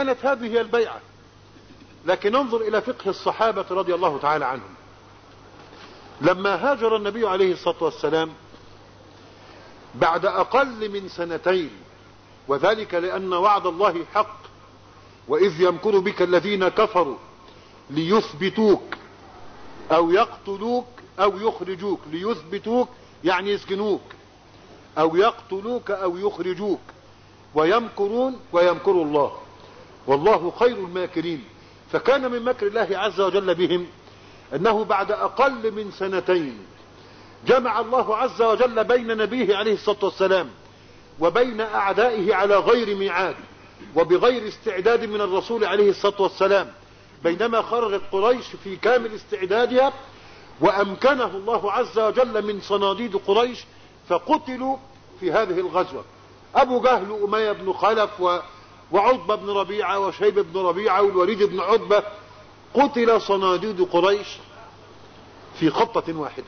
كانت هذه هي البيعة لكن انظر الى فقه الصحابة رضي الله تعالى عنهم لما هاجر النبي عليه الصلاة والسلام بعد اقل من سنتين وذلك لان وعد الله حق واذ يمكر بك الذين كفروا ليثبتوك او يقتلوك او يخرجوك ليثبتوك يعني يسجنوك او يقتلوك او يخرجوك ويمكرون ويمكر الله والله خير الماكرين فكان من مكر الله عز وجل بهم انه بعد اقل من سنتين جمع الله عز وجل بين نبيه عليه الصلاة والسلام وبين اعدائه على غير ميعاد وبغير استعداد من الرسول عليه الصلاة والسلام بينما خرجت قريش في كامل استعدادها وامكنه الله عز وجل من صناديد قريش فقتلوا في هذه الغزوة ابو جهل وامية بن خلف و وعتبة بن ربيعة وشيب بن ربيعة والوليد بن عتبة قتل صناديد قريش في خطة واحدة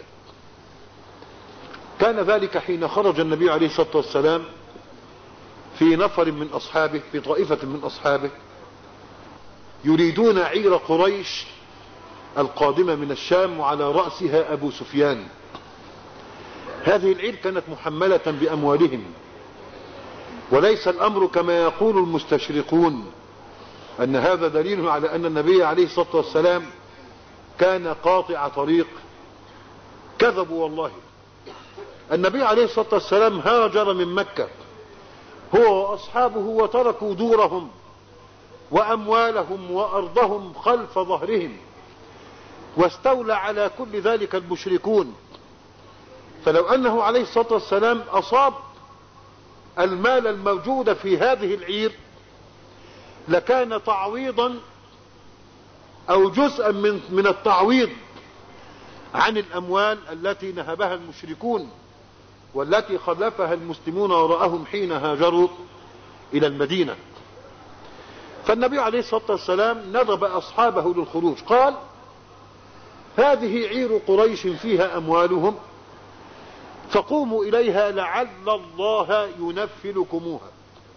كان ذلك حين خرج النبي عليه الصلاة والسلام في نفر من أصحابه في طائفة من أصحابه يريدون عير قريش القادمة من الشام وعلى رأسها أبو سفيان هذه العير كانت محملة بأموالهم وليس الأمر كما يقول المستشرقون أن هذا دليل على أن النبي عليه الصلاة والسلام كان قاطع طريق كذبوا والله النبي عليه الصلاة والسلام هاجر من مكة هو وأصحابه وتركوا دورهم وأموالهم وأرضهم خلف ظهرهم واستولى على كل ذلك المشركون فلو أنه عليه الصلاة والسلام أصاب المال الموجود في هذه العير لكان تعويضا او جزءا من, من التعويض عن الاموال التي نهبها المشركون والتي خلفها المسلمون وراءهم حين هاجروا الى المدينة فالنبي عليه الصلاة والسلام ندب اصحابه للخروج قال هذه عير قريش فيها اموالهم فقوموا اليها لعل الله ينفلكموها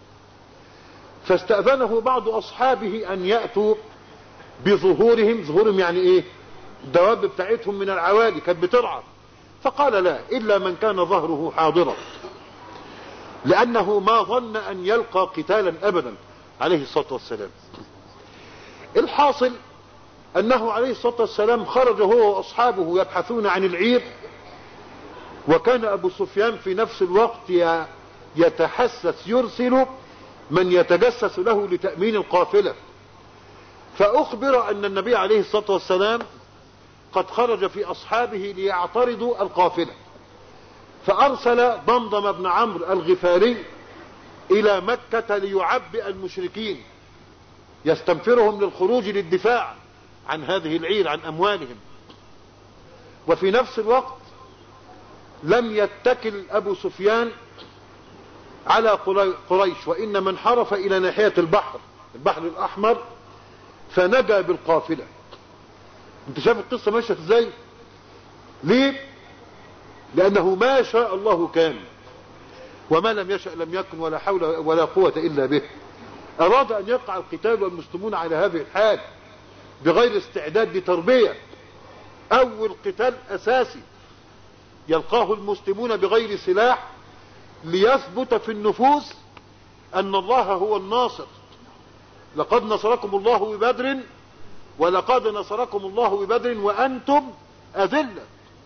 فاستأذنه بعض اصحابه ان يأتوا بظهورهم ظهورهم يعني ايه الدواب بتاعتهم من العوالي كانت بترعى فقال لا الا من كان ظهره حاضرا لانه ما ظن ان يلقى قتالا ابدا عليه الصلاة والسلام الحاصل انه عليه الصلاة والسلام خرج هو واصحابه يبحثون عن العير وكان ابو سفيان في نفس الوقت يتحسس يرسل من يتجسس له لتأمين القافلة فاخبر ان النبي عليه الصلاة والسلام قد خرج في اصحابه ليعترضوا القافلة فارسل ضمضم بن عمرو الغفاري الى مكة ليعبئ المشركين يستنفرهم للخروج للدفاع عن هذه العير عن اموالهم وفي نفس الوقت لم يتكل ابو سفيان على قريش وانما انحرف الى ناحية البحر البحر الاحمر فنجا بالقافلة انت شايف القصة ماشية ازاي ليه لانه ما شاء الله كان وما لم يشأ لم يكن ولا حول ولا قوة الا به اراد ان يقع القتال والمسلمون على هذه الحال بغير استعداد لتربية اول قتال اساسي يلقاه المسلمون بغير سلاح ليثبت في النفوس ان الله هو الناصر لقد نصركم الله ببدر ولقد نصركم الله ببدر وانتم اذلة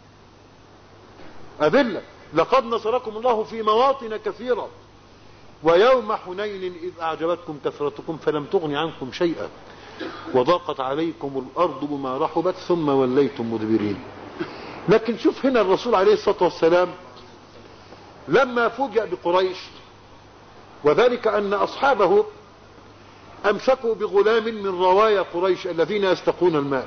اذلة لقد نصركم الله في مواطن كثيرة ويوم حنين اذ اعجبتكم كثرتكم فلم تغن عنكم شيئا وضاقت عليكم الارض بما رحبت ثم وليتم مدبرين لكن شوف هنا الرسول عليه الصلاة والسلام لما فوجئ بقريش وذلك ان اصحابه امسكوا بغلام من روايا قريش الذين يستقون الماء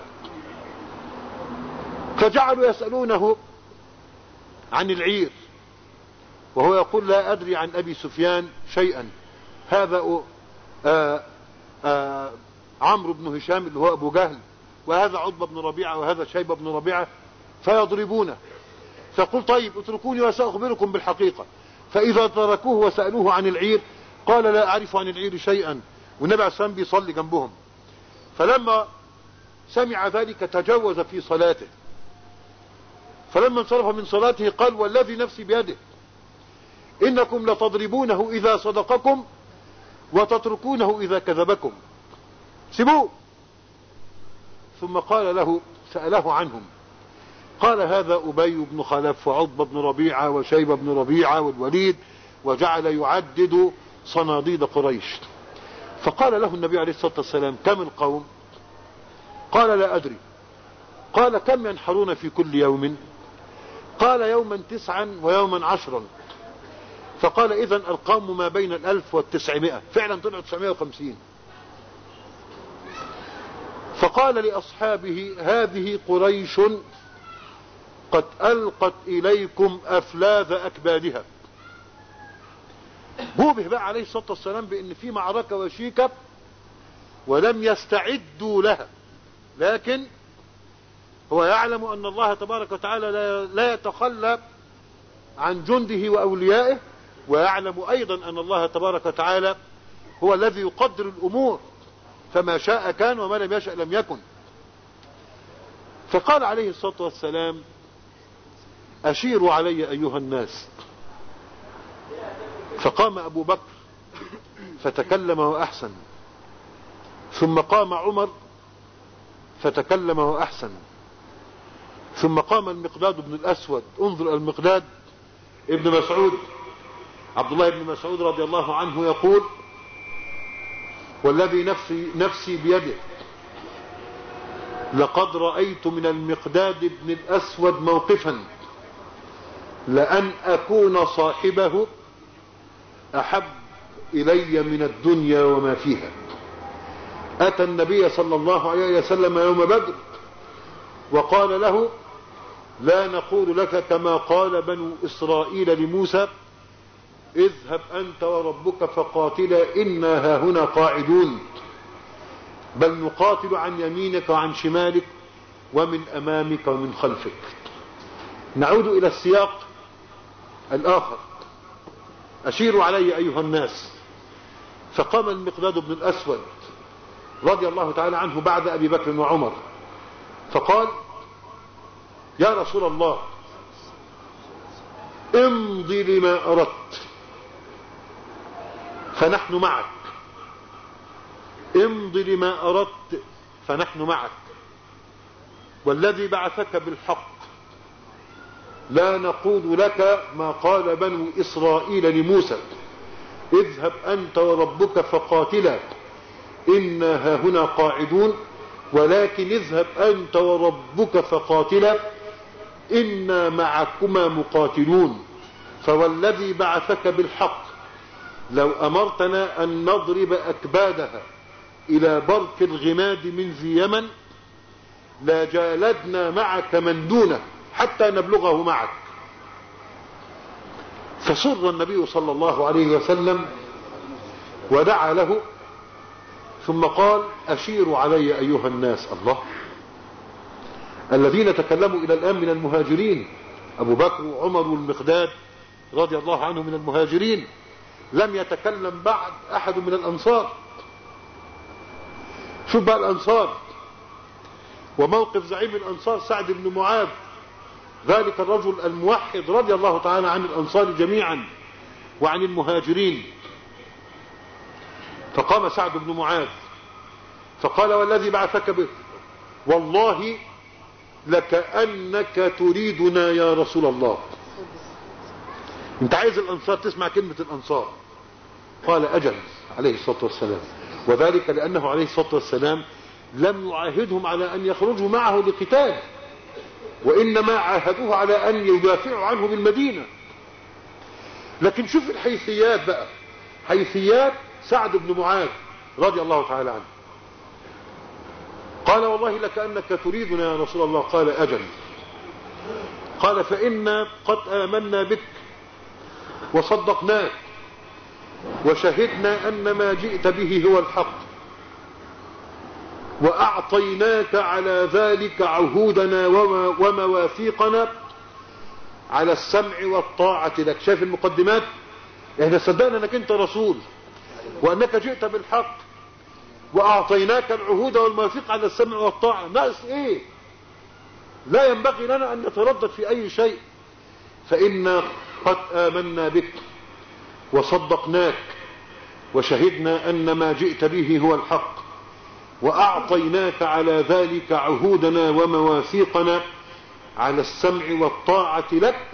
فجعلوا يسألونه عن العير وهو يقول لا ادري عن ابي سفيان شيئا هذا آآ آآ عمرو بن هشام اللي هو ابو جهل وهذا عتبة بن ربيعة وهذا شيبة بن ربيعة فيضربونه فقل طيب اتركوني وسأخبركم بالحقيقة فإذا تركوه وسألوه عن العير قال لا أعرف عن العير شيئا والنبي عليه الصلاة والسلام بيصلي جنبهم فلما سمع ذلك تجوز في صلاته فلما انصرف من صلاته قال والذي نفسي بيده إنكم لتضربونه إذا صدقكم وتتركونه إذا كذبكم سيبوه ثم قال له سأله عنهم قال هذا أبي بن خلف وعضب بن ربيعة وشيب بن ربيعة والوليد وجعل يعدد صناديد قريش فقال له النبي عليه الصلاة والسلام كم القوم قال لا أدري قال كم ينحرون في كل يوم قال يوما تسعا ويوما عشرا فقال اذا القوم ما بين الالف والتسعمائة فعلا طلعوا تسعمائة وخمسين فقال لأصحابه هذه قريش قد ألقت إليكم أفلاذ أكبادها بوبه بقى عليه الصلاة والسلام بأن في معركة وشيكة ولم يستعدوا لها لكن هو يعلم أن الله تبارك وتعالى لا يتخلى عن جنده وأوليائه ويعلم أيضا أن الله تبارك وتعالى هو الذي يقدر الأمور فما شاء كان وما لم يشأ لم يكن فقال عليه الصلاة والسلام أشيروا علي أيها الناس فقام أبو بكر فتكلم وأحسن ثم قام عمر فتكلم وأحسن ثم قام المقداد بن الأسود انظر المقداد ابن مسعود عبد الله بن مسعود رضي الله عنه يقول والذي نفسي, نفسي بيده لقد رأيت من المقداد بن الأسود موقفا لأن أكون صاحبه أحب إلي من الدنيا وما فيها أتى النبي صلى الله عليه وسلم يوم بدر وقال له لا نقول لك كما قال بنو إسرائيل لموسى اذهب أنت وربك فقاتلا إنا هاهنا قاعدون بل نقاتل عن يمينك وعن شمالك ومن أمامك ومن خلفك نعود إلى السياق الآخر أشيروا علي أيها الناس فقام المقداد بن الأسود رضي الله تعالى عنه بعد أبي بكر وعمر فقال يا رسول الله امضي لما أردت فنحن معك امضي لما أردت فنحن معك والذي بعثك بالحق لا نقول لك ما قال بنو إسرائيل لموسى اذهب أنت وربك فقاتلا إنا هاهنا قاعدون ولكن اذهب أنت وربك فقاتلا إنا معكما مقاتلون فوالذي بعثك بالحق لو أمرتنا أن نضرب أكبادها إلى برك الغماد من ذي يمن لجالدنا معك من دونه حتى نبلغه معك فسر النبي صلى الله عليه وسلم ودعا له ثم قال أشيروا علي أيها الناس الله الذين تكلموا إلى الآن من المهاجرين أبو بكر وعمر والمقداد رضي الله عنه من المهاجرين لم يتكلم بعد أحد من الأنصار شوف بقى الأنصار وموقف زعيم الأنصار سعد بن معاذ ذلك الرجل الموحد رضي الله تعالى عن الأنصار جميعا وعن المهاجرين فقام سعد بن معاذ فقال والذي بعثك به والله لكأنك تريدنا يا رسول الله انت عايز الانصار تسمع كلمة الانصار قال اجل عليه الصلاة والسلام وذلك لانه عليه الصلاة والسلام لم يعاهدهم على ان يخرجوا معه لقتال وانما عاهدوه على ان يدافعوا عنه بالمدينة لكن شوف الحيثيات بقى حيثيات سعد بن معاذ رضي الله تعالى عنه قال والله لكأنك تريدنا يا رسول الله قال أجل قال فإنا قد آمنا بك وصدقناك وشهدنا أن ما جئت به هو الحق وأعطيناك على ذلك عهودنا ومواثيقنا على السمع والطاعة لك شايف المقدمات احنا صدقنا انك انت رسول وانك جئت بالحق واعطيناك العهود والمواثيق على السمع والطاعة ناقص ايه لا ينبغي لنا ان نتردد في اي شيء فانا قد امنا بك وصدقناك وشهدنا ان ما جئت به هو الحق واعطيناك على ذلك عهودنا ومواثيقنا على السمع والطاعة لك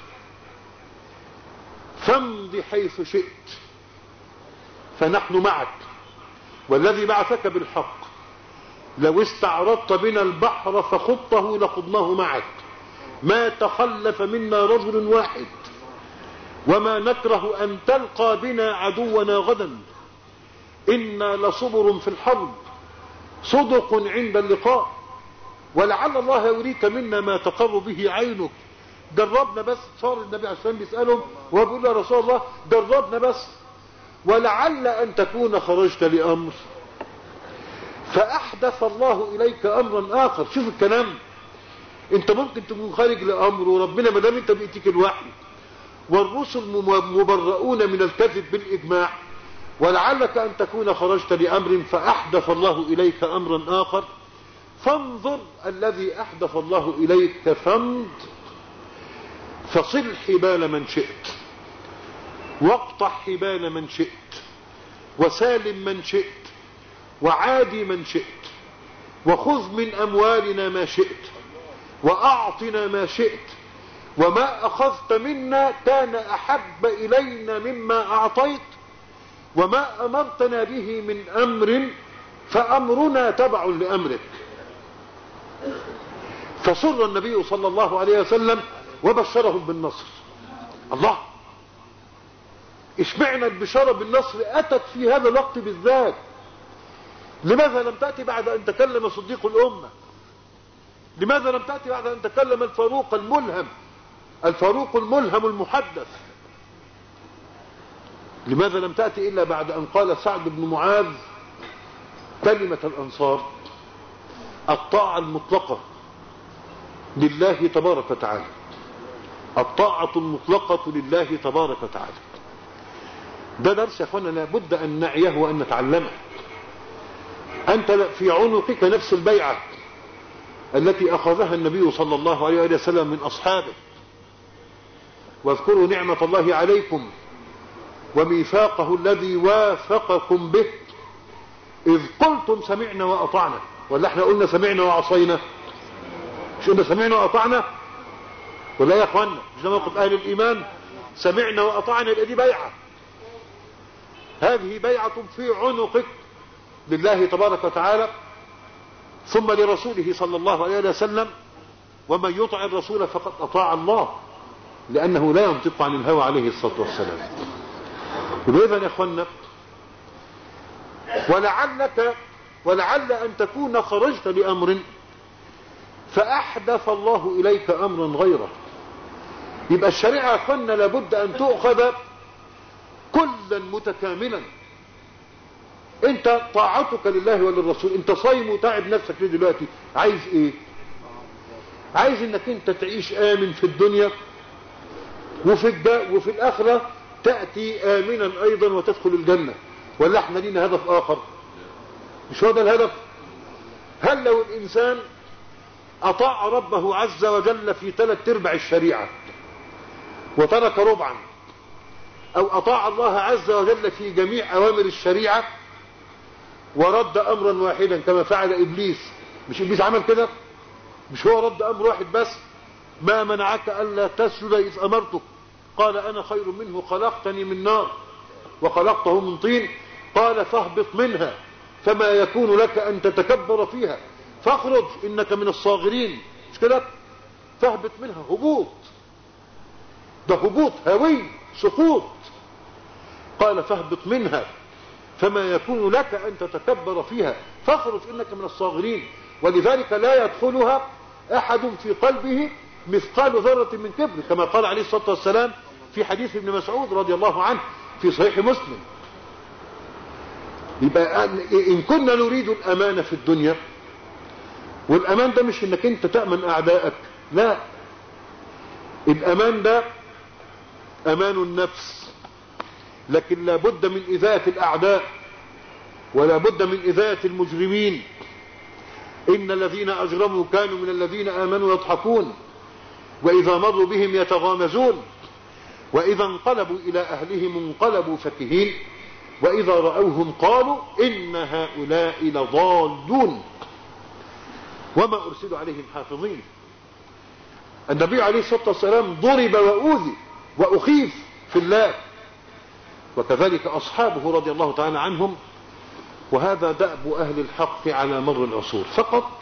فامض حيث شئت فنحن معك والذي بعثك بالحق لو استعرضت بنا البحر فخطه لخضناه معك ما تخلف منا رجل واحد وما نكره أن تلقى بنا عدونا غدا إنا لصبر في الحرب صدق عند اللقاء ولعل الله يريك منا ما تقر به عينك جربنا بس صار النبي عليه الصلاه والسلام بيسالهم وهو بيقول يا رسول الله جربنا بس ولعل ان تكون خرجت لامر فاحدث الله اليك امرا اخر شوف الكلام انت ممكن تكون خارج لامر وربنا ما دام انت بيأتيك الوحي والرسل مبرؤون من الكذب بالاجماع ولعلك ان تكون خرجت لامر فاحدث الله اليك امرا اخر فانظر الذي احدث الله اليك فامض فصل حبال من شئت واقطع حبال من شئت وسالم من شئت وعادي من شئت وخذ من اموالنا ما شئت واعطنا ما شئت وما اخذت منا كان احب الينا مما اعطيت وما امرتنا به من امر فامرنا تبع لامرك فسر النبي صلى الله عليه وسلم وبشرهم بالنصر الله اشمعنا البشارة بالنصر اتت في هذا الوقت بالذات لماذا لم تأتي بعد ان تكلم صديق الامة لماذا لم تأتي بعد ان تكلم الفاروق الملهم الفاروق الملهم المحدث لماذا لم تأتي الا بعد ان قال سعد بن معاذ كلمة الانصار الطاعة المطلقة لله تبارك وتعالى الطاعة المطلقة لله تبارك وتعالى ده درس يا اخوانا لابد ان نعيه وان نتعلمه انت في عنقك نفس البيعة التي اخذها النبي صلى الله عليه وسلم من اصحابه واذكروا نعمة الله عليكم وميثاقه الذي وافقكم به اذ قلتم سمعنا واطعنا ولا احنا قلنا سمعنا وعصينا مش قلنا سمعنا واطعنا ولا يا اخوانا مش ده موقف اهل الايمان سمعنا واطعنا يبقى دي بيعه هذه بيعه في عنقك لله تبارك وتعالى ثم لرسوله صلى الله عليه وسلم ومن يطع الرسول فقد اطاع الله لانه لا ينطق عن الهوى عليه الصلاه والسلام واذا يا اخوانا ولعلك ولعل ان تكون خرجت لامر فاحدث الله اليك امرا غيره يبقى الشريعه يا اخوانا لابد ان تؤخذ كلا متكاملا انت طاعتك لله وللرسول انت صايم وتعب نفسك ليه دلوقتي عايز ايه عايز انك انت تعيش امن في الدنيا وفي الد... وفي الاخره تاتي امنا ايضا وتدخل الجنه ولا احنا لينا هدف اخر مش هو ده الهدف هل لو الانسان اطاع ربه عز وجل في ثلاث ارباع الشريعه وترك ربعا او اطاع الله عز وجل في جميع اوامر الشريعه ورد امرا واحدا كما فعل ابليس مش ابليس عمل كده مش هو رد امر واحد بس ما منعك الا تسجد اذ امرتك قال انا خير منه خلقتني من نار وخلقته من طين قال فاهبط منها فما يكون لك ان تتكبر فيها فاخرج انك من الصاغرين مش كده فاهبط منها هبوط ده هبوط هوي سقوط قال فاهبط منها فما يكون لك ان تتكبر فيها فاخرج انك من الصاغرين ولذلك لا يدخلها احد في قلبه مثقال ذرة من كبر كما قال عليه الصلاة والسلام في حديث ابن مسعود رضي الله عنه في صحيح مسلم يبقى ان كنا نريد الامان في الدنيا والامان ده مش انك انت تأمن اعدائك لا الامان ده امان النفس لكن لابد من اذاءة الاعداء ولا بد من إذاية المجرمين إن الذين أجرموا كانوا من الذين آمنوا يضحكون وإذا مروا بهم يتغامزون وإذا انقلبوا إلى أهلهم انقلبوا فكهين وإذا رأوهم قالوا إن هؤلاء لضالون وما أرسلوا عليهم حافظين النبي عليه الصلاة والسلام ضرب وأوذي وأخيف في الله وكذلك أصحابه رضي الله تعالى عنهم وهذا دأب أهل الحق على مر العصور فقط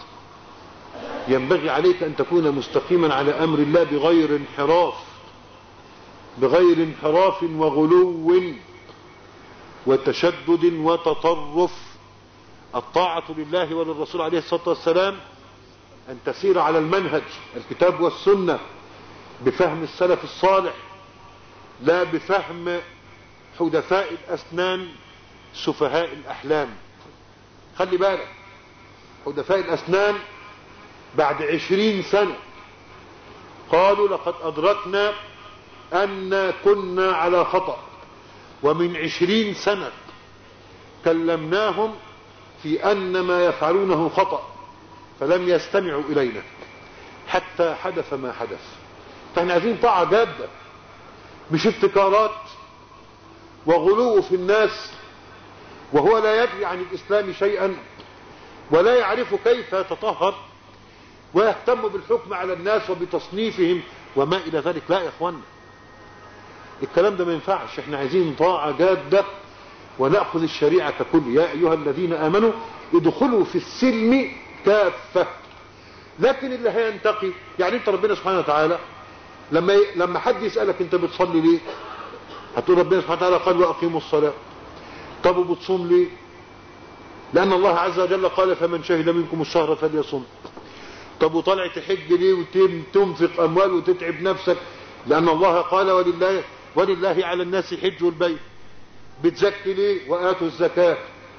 ينبغي عليك أن تكون مستقيما على أمر الله بغير انحراف بغير انحراف وغلو وتشدد وتطرف الطاعة لله وللرسول عليه الصلاة والسلام أن تسير على المنهج الكتاب والسنة بفهم السلف الصالح لا بفهم حدثاء الأسنان سفهاء الأحلام خلي بالك حدثاء الأسنان بعد عشرين سنة قالوا لقد أدركنا أن كنا على خطأ ومن عشرين سنة كلمناهم في أن ما يفعلونه خطأ فلم يستمعوا إلينا حتى حدث ما حدث فاحنا عايزين طاعة جادة مش ابتكارات وغلو في الناس وهو لا يدري عن الإسلام شيئا ولا يعرف كيف يتطهر ويهتم بالحكم على الناس وبتصنيفهم وما إلى ذلك لا يا إخوانا الكلام ده ما ينفعش احنا عايزين طاعة جادة ونأخذ الشريعة ككل يا أيها الذين آمنوا ادخلوا في السلم كافة لكن اللي هينتقي يعني انت ربنا سبحانه وتعالى لما لما حد يسألك انت بتصلي ليه هتقول ربنا سبحانه وتعالى قال واقيموا الصلاة طب وبتصوم ليه لأن الله عز وجل قال فمن شهد منكم الشهر فليصوم طب وطلع تحج ليه وتنفق أموال وتتعب نفسك لأن الله قال ولله ولله على الناس حج البيت بتزكي ليه وآتوا الزكاة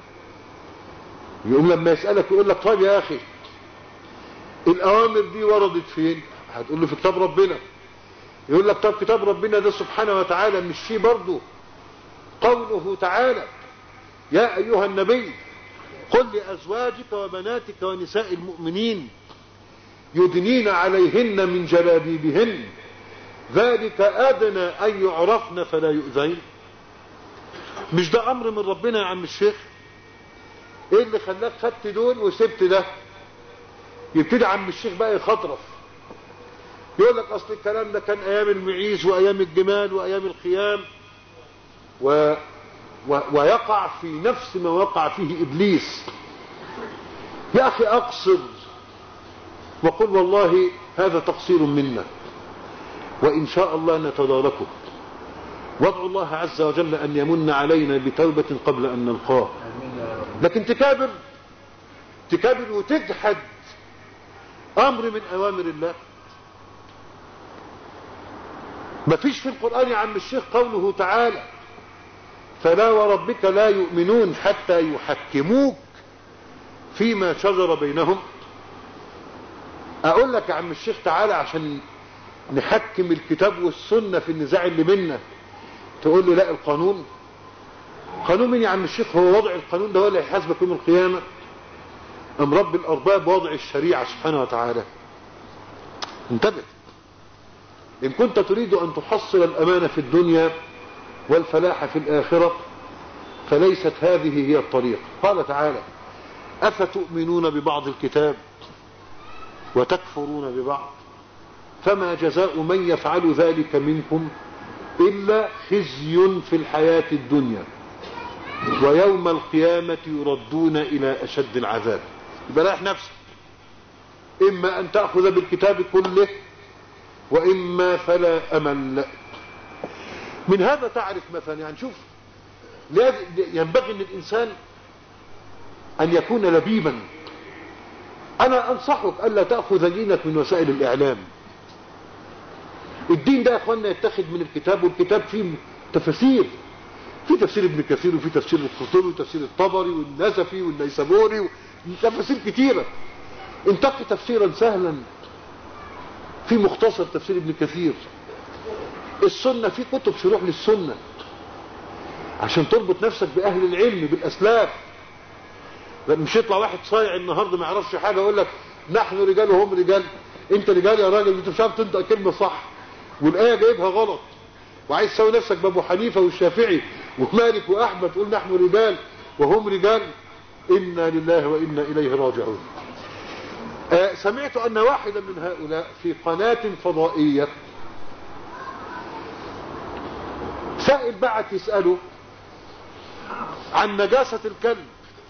يقوم لما يسألك يقول لك طيب يا أخي الأوامر دي وردت فين هتقول له في كتاب ربنا يقول لك طب كتاب ربنا ده سبحانه وتعالى مش فيه برضه قوله تعالى يا أيها النبي قل لأزواجك وبناتك ونساء المؤمنين يدنين عليهن من جلابيبهن ذلك أدنى أن يعرفن فلا يؤذين مش ده أمر من ربنا يا عم الشيخ ايه اللي خلاك خدت دول وسبت ده يبتدي عم الشيخ بقى يخطرف يقول لك اصل الكلام ده كان ايام المعيز وايام الجمال وايام الخيام و... و... ويقع في نفس ما وقع فيه ابليس يا اخي اقصر وقل والله هذا تقصير منا وان شاء الله نتداركه وادعو الله عز وجل ان يمن علينا بتوبة قبل ان نلقاه لكن تكابر تكابر وتجحد امر من اوامر الله ما فيش في القرآن يا عم الشيخ قوله تعالى فلا وربك لا يؤمنون حتى يحكموك فيما شجر بينهم اقول لك يا عم الشيخ تعالى عشان نحكم الكتاب والسنة في النزاع اللي بينا تقول لي لا القانون قانون مين يا عم الشيخ هو وضع القانون ده ولا يحاسبك يوم القيامة ام رب الارباب وضع الشريعة سبحانه وتعالى انتبه ان كنت تريد ان تحصل الامانة في الدنيا والفلاح في الاخرة فليست هذه هي الطريق قال تعالى افتؤمنون ببعض الكتاب وتكفرون ببعض فما جزاء من يفعل ذلك منكم إلا خزي في الحياة الدنيا ويوم القيامة يردون إلى أشد العذاب يبقى نفسك إما أن تأخذ بالكتاب كله وإما فلا أمل من هذا تعرف مثلا يعني شوف ينبغي أن الإنسان أن يكون لبيبا أنا أنصحك ألا تأخذ دينك من وسائل الإعلام الدين ده يا اخوانا يتخذ من الكتاب والكتاب فيه تفاسير في تفسير ابن كثير وفي تفسير القرطبي وتفسير الطبري والنسفي والنيسابوري تفاسير كتيرة انتقي تفسيرا سهلا في مختصر تفسير ابن كثير السنة في كتب شروح للسنة عشان تربط نفسك بأهل العلم بالأسلاف مش يطلع واحد صايع النهارده ما يعرفش حاجه يقول لك نحن رجال وهم رجال انت رجال يا راجل انت مش عارف تنطق كلمه صح والايه جايبها غلط وعايز تساوي نفسك بابو حنيفه والشافعي ومالك واحمد تقول نحن رجال وهم رجال انا لله وانا اليه راجعون آه سمعت ان واحدا من هؤلاء في قناه فضائيه سائل بعت يساله عن نجاسه الكلب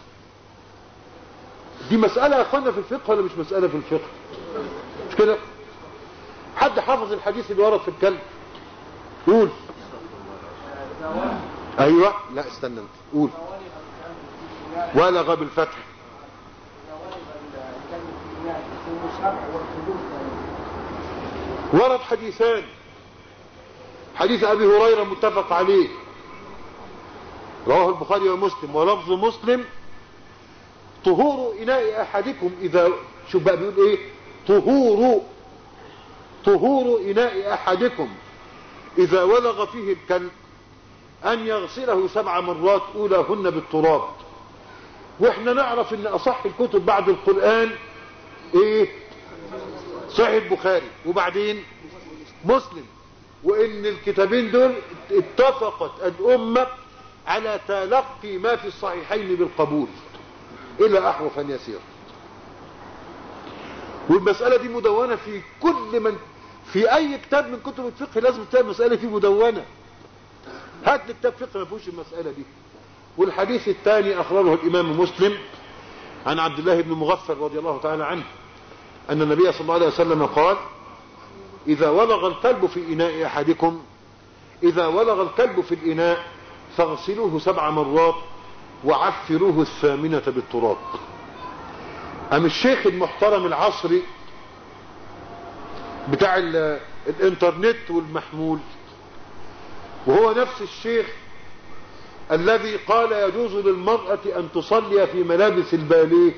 دي مسألة يا اخوانا في الفقه ولا مش مسألة في الفقه مش كده حد حافظ الحديث اللي ورد في الكلب قول ايوه لا استنى انت قول ولغ بالفتح ورد حديثان حديث ابي هريره متفق عليه رواه البخاري ومسلم ولفظ مسلم طهور اناء احدكم اذا شوف بقى بيقول ايه طهور طهور اناء احدكم اذا ولغ فيه الكلب ان يغسله سبع مرات اولاهن بالتراب واحنا نعرف ان اصح الكتب بعد القرآن ايه صحيح البخاري وبعدين مسلم وان الكتابين دول اتفقت الامة على تلقي ما في الصحيحين بالقبول الا احرفا يسير والمسألة دي مدونة في كل من في اي كتاب من كتب الفقه لازم تلاقي المسألة فيه مدونة هات لي كتاب فقه ما فيهوش المسألة دي والحديث الثاني اخرجه الامام مسلم عن عبد الله بن مغفر رضي الله تعالى عنه ان النبي صلى الله عليه وسلم قال اذا ولغ الكلب في اناء احدكم اذا ولغ الكلب في الاناء فاغسلوه سبع مرات وعفروه الثامنة بالتراب ام الشيخ المحترم العصري بتاع الانترنت والمحمول وهو نفس الشيخ الذي قال يجوز للمرأة ان تصلي في ملابس الباليه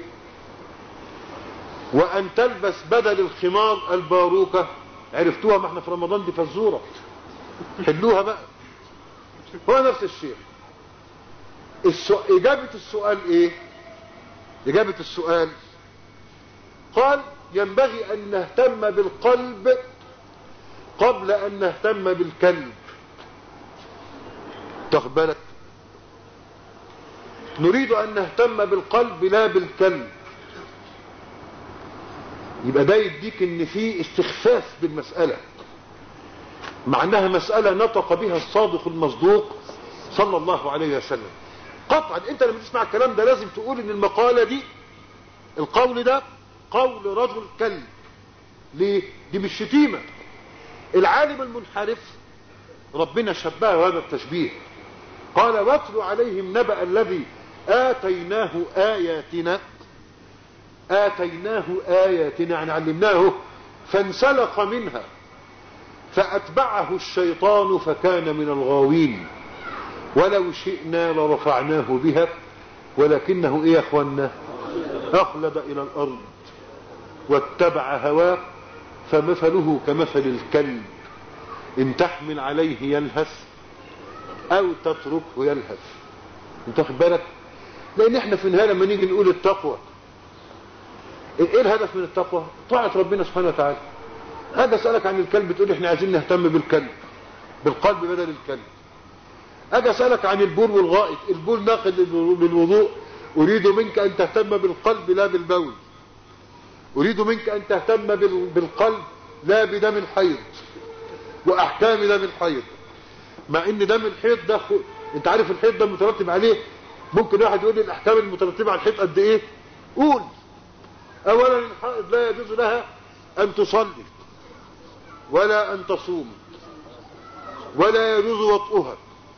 وان تلبس بدل الخمار الباروكة عرفتوها ما احنا في رمضان دي فزورة حلوها بقى هو نفس الشيخ السؤال اجابة السؤال ايه اجابة السؤال قال ينبغي ان نهتم بالقلب قبل ان نهتم بالكلب تاخد بالك نريد ان نهتم بالقلب لا بالكلب يبقى ده يديك ان في استخفاف بالمسألة مع انها مسألة نطق بها الصادق المصدوق صلى الله عليه وسلم قطعا انت لما تسمع الكلام ده لازم تقول ان المقالة دي القول ده قول رجل كلب ليه دي مش شتيمة العالم المنحرف ربنا شبهه هذا التشبيه قال واتل عليهم نبأ الذي آتيناه آياتنا آتيناه آياتنا يعني علمناه فانسلق منها فأتبعه الشيطان فكان من الغاوين ولو شئنا لرفعناه بها ولكنه ايه يا اخوانا اخلد الى الارض واتبع هواه فمثله كمثل الكلب ان تحمل عليه يلهث او تتركه يلهث انت واخد بالك لان احنا في النهايه لما نيجي نقول التقوى ايه الهدف من التقوى طاعه ربنا سبحانه وتعالى هذا اسالك عن الكلب تقول احنا عايزين نهتم بالكلب بالقلب بدل الكلب اجي اسالك عن البول والغائط البول ناقل للوضوء اريد منك ان تهتم بالقلب لا بالبول اريد منك ان تهتم بالقلب لا بدم الحيض واحكام دم الحيض مع ان دم الحيض ده خ... انت عارف الحيض ده مترتب عليه ممكن واحد يقول لي الاحكام المترتبه على الحيض قد ايه قول اولا الحائض لا يجوز لها ان تصلي ولا ان تصوم ولا يجوز وطئها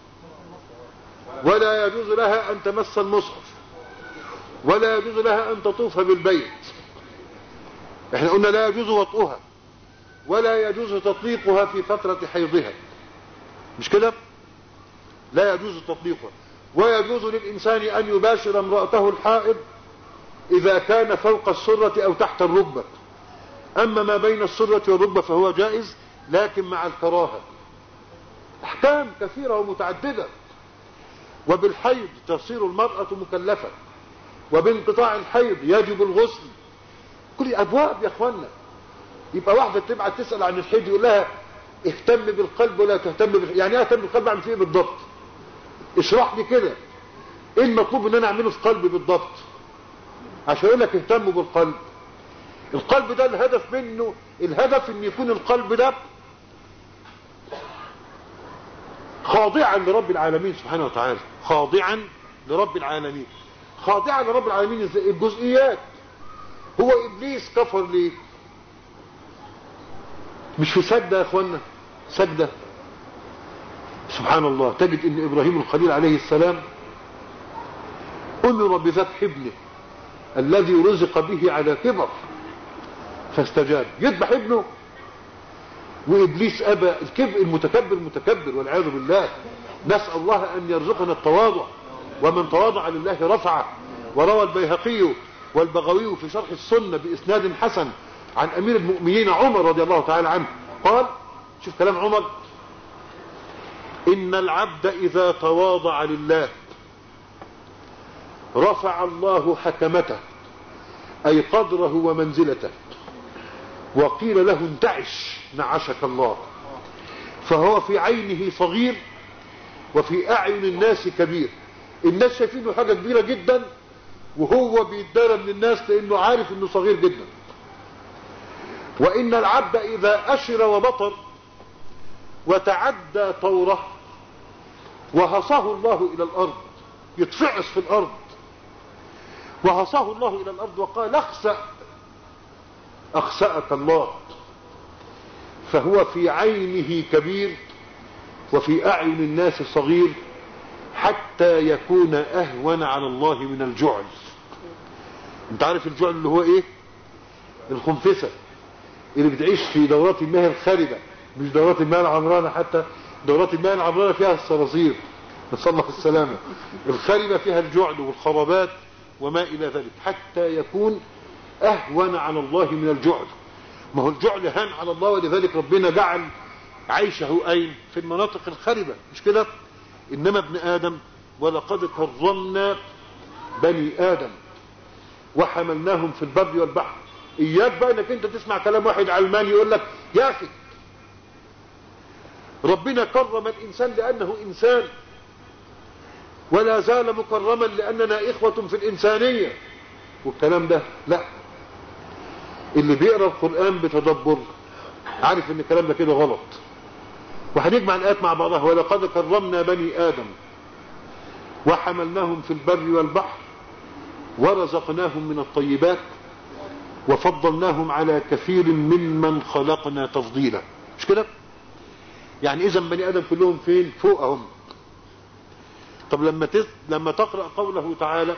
ولا يجوز لها ان تمس المصحف ولا يجوز لها ان تطوف بالبيت احنا قلنا لا يجوز وطئها ولا يجوز تطليقها في فترة حيضها مش كده لا يجوز تطليقها ويجوز للإنسان أن يباشر امرأته الحائض إذا كان فوق السرة أو تحت الركبة أما ما بين السرة والركبة فهو جائز لكن مع الكراهة أحكام كثيرة ومتعددة وبالحيض تصير المرأة مكلفة وبانقطاع الحيض يجب الغسل كل ابواب يا اخوانا يبقى واحده تبعت تسال عن الحيض يقول لها اهتم بالقلب ولا تهتم بال... يعني ايه اهتم بالقلب اعمل فيه إيه بالضبط اشرح لي كده ايه المطلوب ان انا اعمله في قلبي بالضبط عشان يقول لك اهتموا بالقلب القلب ده الهدف منه الهدف ان يكون القلب ده خاضعا لرب العالمين سبحانه وتعالى خاضعا لرب العالمين خاضعا لرب العالمين ازاي؟ الجزئيات هو ابليس كفر ليه مش في سجدة يا اخوانا سجدة سبحان الله تجد ان ابراهيم الخليل عليه السلام امر بذبح ابنه الذي رزق به على كبر فاستجاب يذبح ابنه وابليس ابى الكبر المتكبر متكبر والعياذ بالله نسال الله ان يرزقنا التواضع ومن تواضع لله رفعه وروى البيهقي والبغوي في شرح السنه باسناد حسن عن امير المؤمنين عمر رضي الله تعالى عنه قال شوف كلام عمر ان العبد اذا تواضع لله رفع الله حكمته اي قدره ومنزلته وقيل له انتعش نعشك الله فهو في عينه صغير وفي اعين الناس كبير الناس شايفينه حاجة كبيرة جدا وهو بيتدارى من الناس لانه عارف انه صغير جدا وان العبد اذا اشر وبطر وتعدى طوره وهصاه الله الى الارض يتفعص في الارض وهصاه الله الى الارض وقال اخسأ اخسأك الله فهو في عينه كبير وفي اعين الناس صغير حتى يكون اهون على الله من الجعل انت عارف الجعل اللي هو ايه الخنفسة اللي بتعيش في دورات المياه الخارجة مش دورات المياه العمرانة حتى دورات المياه العمرانة فيها الصراصير نسأل الله السلامة الخارجة فيها الجعل والخرابات وما الى ذلك حتى يكون اهون على الله من الجعل ما هو الجعل هان على الله ولذلك ربنا جعل عيشه اين في المناطق الخربة مش كده انما ابن ادم ولقد كرمنا بني ادم وحملناهم في البر والبحر اياك بقى انك انت تسمع كلام واحد علماني يقول لك يا اخي ربنا كرم الانسان لانه انسان ولا زال مكرما لاننا اخوة في الانسانية والكلام ده لا اللي بيقرأ القرآن بتدبر عارف ان الكلام ده كده غلط وهنجمع الآيات مع بعضها ولقد كرمنا بني آدم وحملناهم في البر والبحر ورزقناهم من الطيبات وفضلناهم على كثير ممن خلقنا تفضيلا مش كده يعني اذا بني ادم كلهم فين فوقهم طب لما تز... لما تقرا قوله تعالى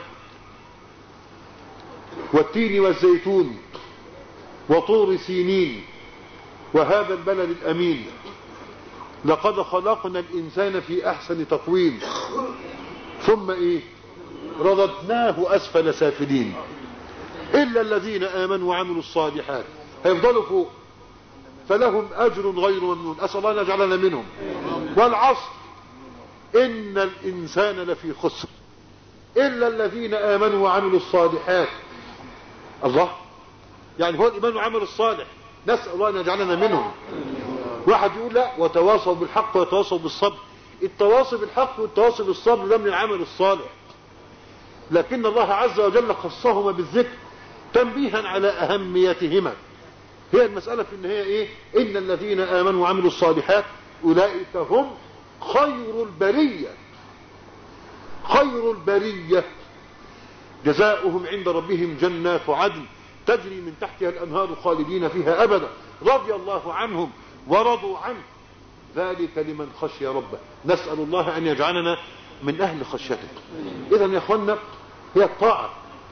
والتين والزيتون وطور سينين وهذا البلد الامين لقد خلقنا الانسان في احسن تقويم ثم ايه رددناه اسفل سافلين الا الذين امنوا وعملوا الصالحات هيفضلوا فوق فلهم اجر غير ممنون اسال الله ان يجعلنا منهم والعصر ان الانسان لفي خسر الا الذين امنوا وعملوا الصالحات الله يعني هو الايمان والعمل الصالح نسال الله ان يجعلنا منهم واحد يقول لا وتواصوا بالحق وتواصوا بالصبر التواصي بالحق والتواصي بالصبر ده من العمل الصالح لكن الله عز وجل خصهما بالذكر تنبيها على اهميتهما هي المسألة في النهاية ايه ان الذين امنوا وعملوا الصالحات اولئك هم خير البرية خير البرية جزاؤهم عند ربهم جنات عدن تجري من تحتها الانهار خالدين فيها ابدا رضي الله عنهم ورضوا عنه ذلك لمن خشي ربه نسأل الله ان يجعلنا من اهل خشيته اذا يا اخوانا هي الطاعة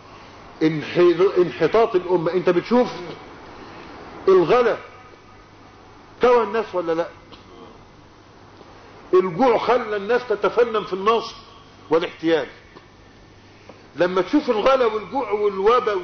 انحطاط الامة انت بتشوف الغلا كوى الناس ولا لا الجوع خلى الناس تتفنن في النصر والاحتياج لما تشوف الغلا والجوع والوبا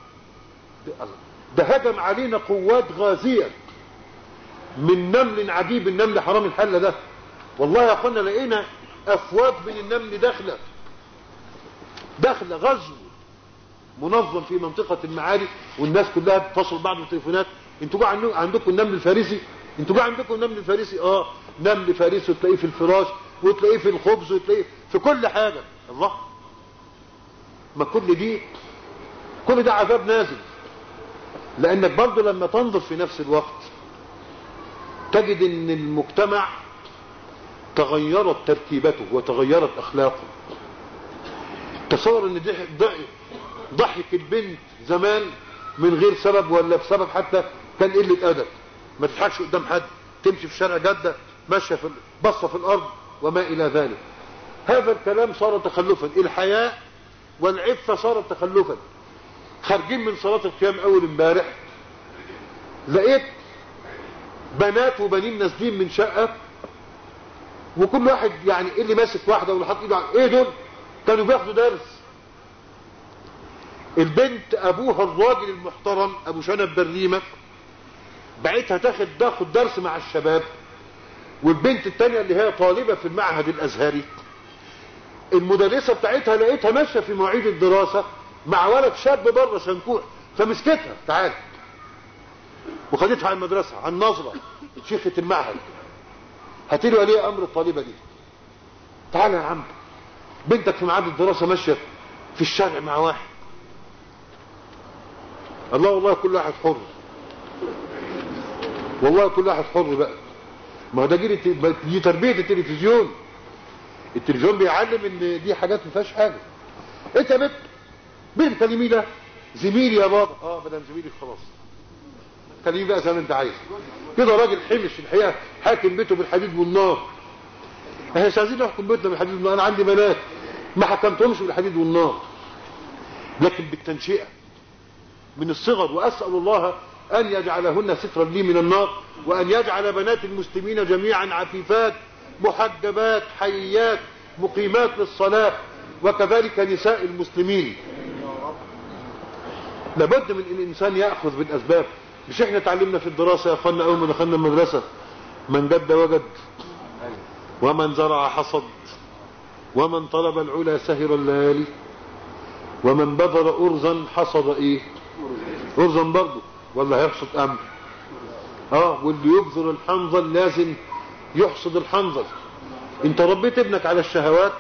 ده هجم علينا قوات غازية من نمل عجيب النمل حرام الحلة ده والله يا اخوانا لقينا افواج من النمل داخله داخله غزو منظم في منطقة المعادي والناس كلها بتصل بعض بالتليفونات انتوا جوا عندكم عندكم النمل الفارسي انتوا جوا عندكم النمل الفارسي اه نمل فارسي وتلاقيه في الفراش وتلاقيه في الخبز وتلاقيه في كل حاجة الله ما كل دي كل ده عذاب نازل لانك برضه لما تنظر في نفس الوقت تجد ان المجتمع تغيرت تركيبته وتغيرت اخلاقه تصور ان ضحك البنت زمان من غير سبب ولا بسبب حتى كان قله ادب ما تضحكش قدام حد تمشي في شارع جده ماشيه في بصه في الارض وما الى ذلك هذا الكلام صار تخلفا الحياء والعفه صارت تخلفا خارجين من صلاه القيام اول امبارح لقيت بنات وبنين نازلين من شقه وكل واحد يعني اللي ماسك واحده واللي حاطط ايده على ايه دول كانوا بياخدوا درس البنت ابوها الراجل المحترم ابو شنب بريمه بعتها تاخد تاخد درس مع الشباب والبنت التانية اللي هي طالبة في المعهد الازهري المدرسة بتاعتها لقيتها ماشية في مواعيد الدراسة مع ولد شاب بره سنكوح فمسكتها تعال وخدتها على المدرسة على النظرة شيخة المعهد هاتي له ولي امر الطالبة دي تعال يا عم بنتك في ميعاد الدراسة ماشية في الشارع مع واحد الله والله كل واحد حر والله كل واحد حر بقى ما هو ده جيل دي تربية التلفزيون التلفزيون بيعلم ان دي حاجات ما فيهاش حاجة انت يا بنت مين كلمي ده زميلي يا بابا اه بدل زميلي خلاص كلمي بقى زي ما انت عايز كده راجل حمش الحقيقه حاكم بيته بالحديد والنار احنا مش عايزين نحكم بيتنا بالحديد والنار انا عندي بنات ما حكمتهمش بالحديد والنار لكن بالتنشئه من الصغر واسال الله ان يجعلهن سترا لي من النار وان يجعل بنات المسلمين جميعا عفيفات محجبات حيات مقيمات للصلاه وكذلك نساء المسلمين لابد من ان الانسان ياخذ بالاسباب مش احنا اتعلمنا في الدراسه يا اخوانا اول ما دخلنا المدرسه من جد وجد ومن زرع حصد ومن طلب العلا سهر الليالي ومن بذر ارزا حصد ايه ارزا برضه ولا هيحصد امر اه واللي يبذر الحنظل لازم يحصد الحنظل انت ربيت ابنك على الشهوات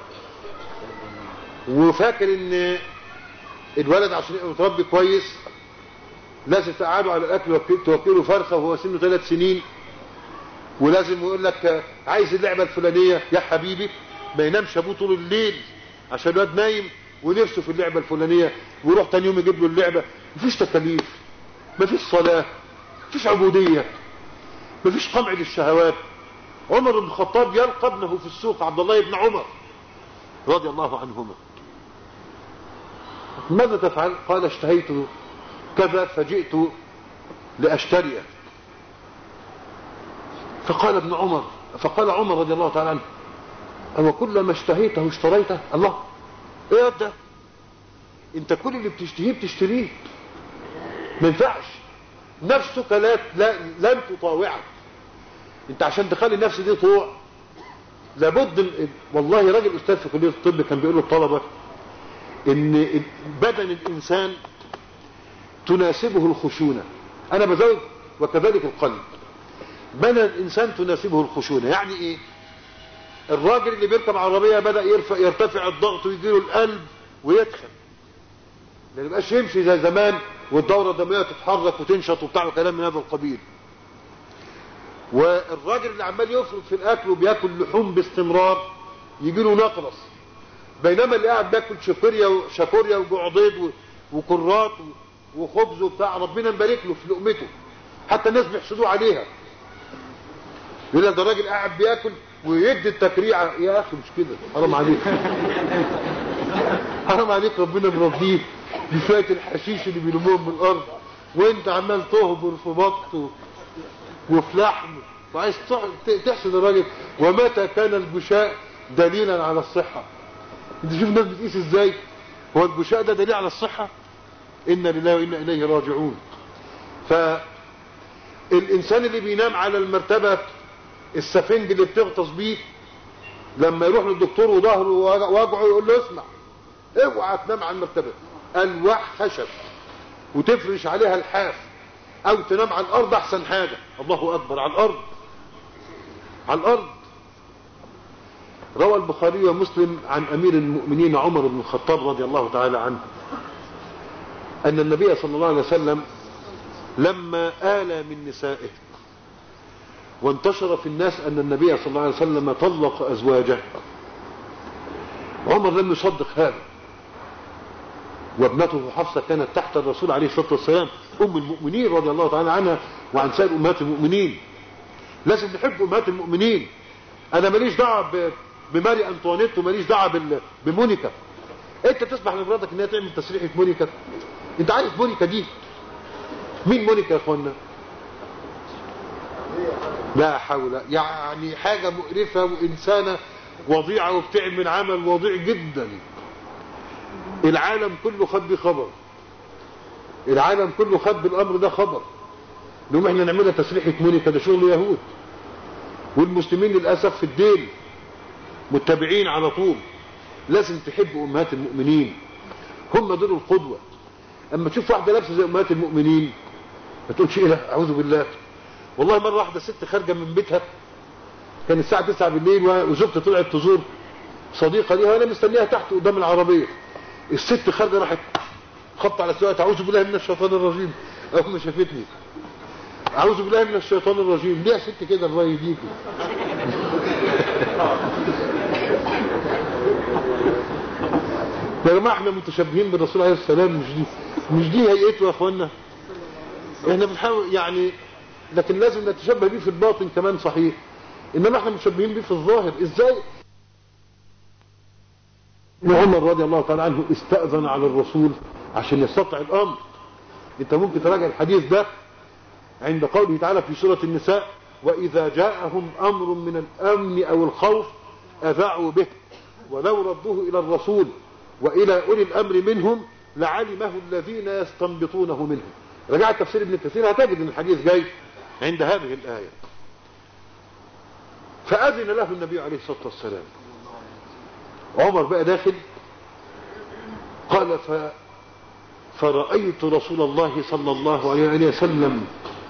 وفاكر ان الولد عشان يبقى متربي كويس لازم تقعده على الاكل توكله فرخه وهو سنه ثلاث سنين ولازم يقول لك عايز اللعبه الفلانيه يا حبيبي ما ينامش ابوه طول الليل عشان الواد نايم ونفسه في اللعبه الفلانيه ويروح تاني يوم يجيب له اللعبه مفيش تكاليف مفيش صلاه مفيش عبوديه مفيش قمع للشهوات عمر بن الخطاب يلقى ابنه في السوق عبد الله بن عمر رضي الله عنهما ماذا تفعل قال اشتهيت كذا فجئت لأشتريه فقال ابن عمر فقال عمر رضي الله تعالى عنه أو كل ما اشتهيته اشتريته الله ايه ده انت كل اللي بتشتهيه بتشتريه ما ينفعش نفسك لا, لا لن تطاوعك انت عشان تخلي النفس دي طوع لابد والله راجل استاذ في كليه الطب كان بيقول للطلبه ان بدن الانسان تناسبه الخشونة انا بزود وكذلك القلب بدن الانسان تناسبه الخشونة يعني ايه الراجل اللي بيركب عربية بدأ يرفع يرتفع الضغط ويجيله القلب ويدخل ما يبقاش يمشي زي زمان والدورة الدموية تتحرك وتنشط وبتاع وكلام من هذا القبيل والراجل اللي عمال يفرط في الاكل وبياكل لحوم باستمرار يجيله نقرس بينما اللي قاعد بياكل شكوريا وشكوريا وجعضيد وكرات وخبز وبتاع ربنا مبارك له في لقمته حتى الناس بيحسدوه عليها يقول لك ده الراجل قاعد بياكل ويدي التكريعه يا اخي مش كده حرام عليك حرام عليك ربنا مربيك بشويه الحشيش اللي بيلموهم من الارض وانت عمال تهبر في بط وفي لحم وعايز تحسد الراجل ومتى كان البشاء دليلا على الصحه انت شوف الناس بتقيس ازاي هو البشاء ده دليل على الصحه إنا لله وإنا إليه راجعون فالإنسان اللي بينام على المرتبة السفنج اللي بتغطس بيه لما يروح للدكتور وظهره وجعه يقول له اسمع اوعى تنام على المرتبة الواح خشب وتفرش عليها الحاف او تنام على الارض احسن حاجة الله اكبر على الارض على الارض روى البخاري ومسلم عن امير المؤمنين عمر بن الخطاب رضي الله تعالى عنه ان النبي صلى الله عليه وسلم لما آلى من نسائه وانتشر في الناس ان النبي صلى الله عليه وسلم طلق ازواجه عمر لم يصدق هذا وابنته حفصة كانت تحت الرسول عليه الصلاة والسلام ام المؤمنين رضي الله تعالى عنها وعن سائر امهات المؤمنين لازم نحب امهات المؤمنين انا ماليش دعوه بماري انطوانيت وماليش دعوه بمونيكا انت تسمح لمراتك انها تعمل تسريحه مونيكا انت عارف مونيكا دي مين مونيكا يا اخوانا لا حول يعني حاجة مقرفة وإنسانة وضيعة وبتعمل عمل وضيع جدا العالم كله خد بخبر العالم كله خد بالأمر ده خبر لهم احنا نعملها تسريحة مونيكا ده شغل يهود والمسلمين للأسف في الدين متبعين على طول لازم تحبوا أمهات المؤمنين هم دول القدوة اما تشوف واحدة لابسة زي أمهات المؤمنين ما تقولش ايه لا اعوذ بالله والله مرة واحدة ست خارجة من بيتها كان الساعة 9 بالليل وزوجتي طلعت تزور صديقة ليها وانا مستنيها تحت قدام العربية الست خارجة راحت خبط على سواقها اعوذ بالله من الشيطان الرجيم اول ما شافتني اعوذ بالله من الشيطان الرجيم ليه يا ست كده الله يهديكي يا جماعه احنا متشابهين بالرسول عليه السلام مش دي مش دي هيئته يا اخوانا احنا بنحاول يعني لكن لازم نتشبه بيه في الباطن كمان صحيح انما احنا متشبهين بيه في الظاهر ازاي ابن عمر رضي الله تعالى عنه استأذن على الرسول عشان يستطع الامر انت ممكن تراجع الحديث ده عند قوله تعالى في سورة النساء واذا جاءهم امر من الامن او الخوف اذاعوا به ولو ردوه الى الرسول والى اولي الامر منهم لعلمه الذين يستنبطونه منهم رجعت تفسير ابن كثير هتجد ان الحديث جاي عند هذه الآية فأذن له النبي عليه الصلاة والسلام عمر بقى داخل قال ف فرأيت رسول الله صلى الله عليه وسلم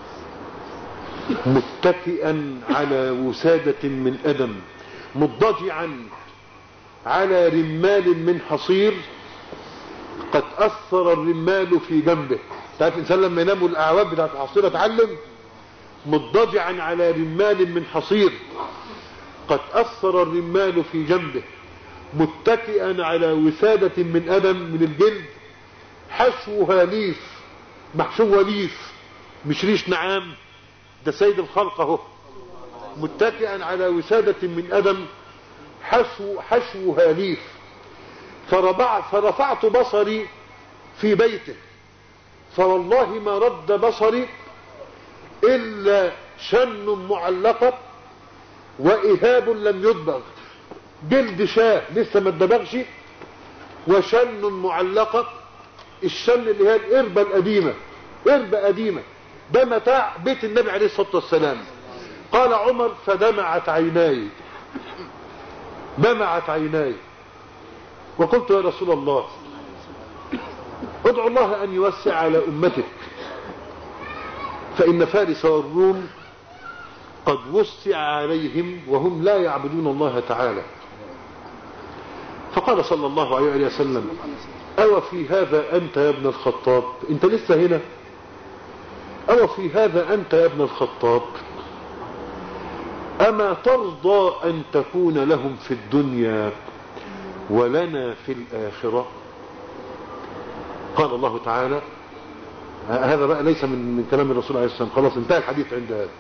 متكئا على وسادة من أدم مضطجعا على رمال من حصير قد أثر الرمال في جنبه تعرف الإنسان لما ينام الأعواب بتاعت الحصيرة اتعلم مضطجعا على رمال من حصير قد أثر الرمال في جنبه متكئا على وسادة من أدم من الجلد حشوها ليف محشوها ليف مش ريش نعام ده سيد الخلق اهو متكئا على وسادة من أدم حشو حشوها ليف فربع فرفعت بصري في بيته فوالله ما رد بصري إلا شن معلقة وإهاب لم يدبغ جلد شاه لسه ما اتدبغش وشن معلقة الشن اللي هي القربة القديمة قربة قديمة ده متاع بيت النبي عليه الصلاة والسلام قال عمر فدمعت عيناي دمعت عيناي وقلت يا رسول الله ادعو الله ان يوسع على امتك فان فارس والروم قد وسع عليهم وهم لا يعبدون الله تعالى فقال صلى الله عليه وسلم أو في هذا أنت يا ابن الخطاب أنت لسه هنا أو في هذا أنت يا ابن الخطاب أما ترضى أن تكون لهم في الدنيا ولنا في الآخرة قال الله تعالى هذا بقى ليس من, من كلام الرسول عليه السلام خلاص انتهى الحديث عند هذا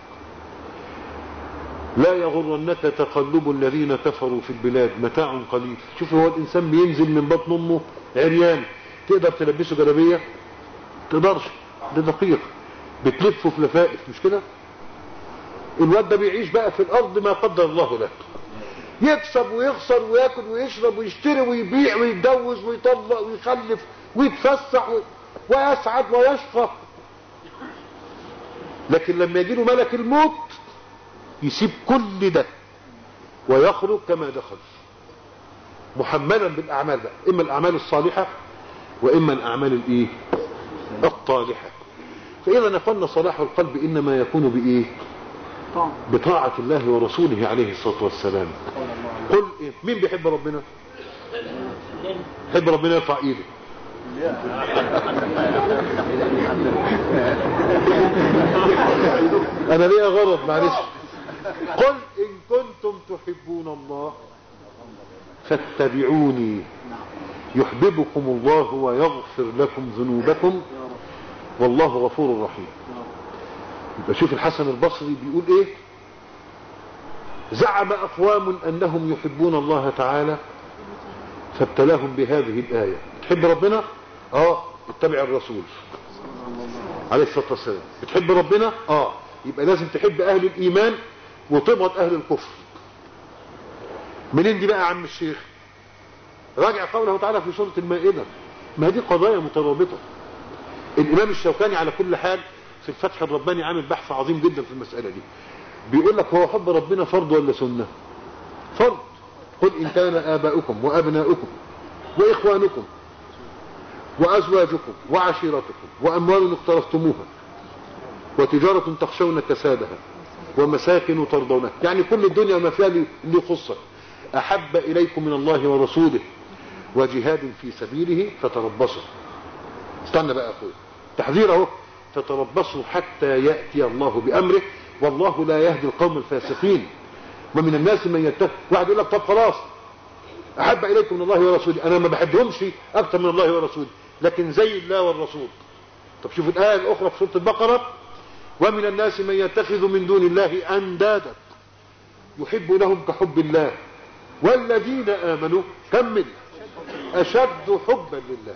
لا يغرنك تقلب الذين كفروا في البلاد متاع قليل شوف هو الانسان بينزل من بطن امه عريان تقدر تلبسه جلابيه تقدرش ده دقيق بتلفه في لفائف مش كده الواد ده بيعيش بقى في الارض ما قدر الله له يكسب ويخسر وياكل ويشرب ويشتري ويبيع ويتجوز ويطلق ويخلف ويتفسح ويسعد ويشقى لكن لما يجي له ملك الموت يسيب كل ده ويخرج كما دخل محملا بالاعمال بقى اما الاعمال الصالحة واما الاعمال الايه الطالحه فاذا اخوانا صلاح القلب انما يكون بايه طعم بطاعه الله ورسوله عليه الصلاه والسلام قل إيه؟ مين بيحب ربنا يحب ربنا يرفع ايده انا ليا غرض معلش قل ان كنتم تحبون الله فاتبعوني يحببكم الله ويغفر لكم ذنوبكم والله غفور رحيم يبقى شوف الحسن البصري بيقول ايه زعم اقوام انهم يحبون الله تعالى فابتلاهم بهذه الايه تحب ربنا اه اتبع الرسول عليه الصلاه والسلام بتحب ربنا اه يبقى لازم تحب اهل الايمان وتبغض اهل الكفر منين دي بقى يا عم الشيخ راجع قوله تعالى في سوره المائده ما دي قضايا مترابطه الامام الشوكاني على كل حال في الفتح الرباني عامل بحث عظيم جدا في المساله دي بيقول لك هو حب ربنا فرض ولا سنه فرض قل ان كان اباؤكم وابناؤكم واخوانكم وازواجكم وعشيرتكم واموال اقترفتموها وتجاره تخشون كسادها ومساكن ترضونها يعني كل الدنيا ما فيها اللي يخصك احب اليكم من الله ورسوله وجهاد في سبيله فتربصوا استنى بقى يا اخويا تحذير اهو فتربصوا حتى ياتي الله بامره والله لا يهدي القوم الفاسقين ومن الناس من يتخذ واحد يقول لك طب خلاص احب اليكم من الله ورسوله انا ما بحبهمش اكتر من الله ورسوله لكن زي الله والرسول طب شوف الايه الاخرى في سوره البقره ومن الناس من يتخذ من دون الله اندادا يحب لهم كحب الله والذين امنوا كمل اشد حبا لله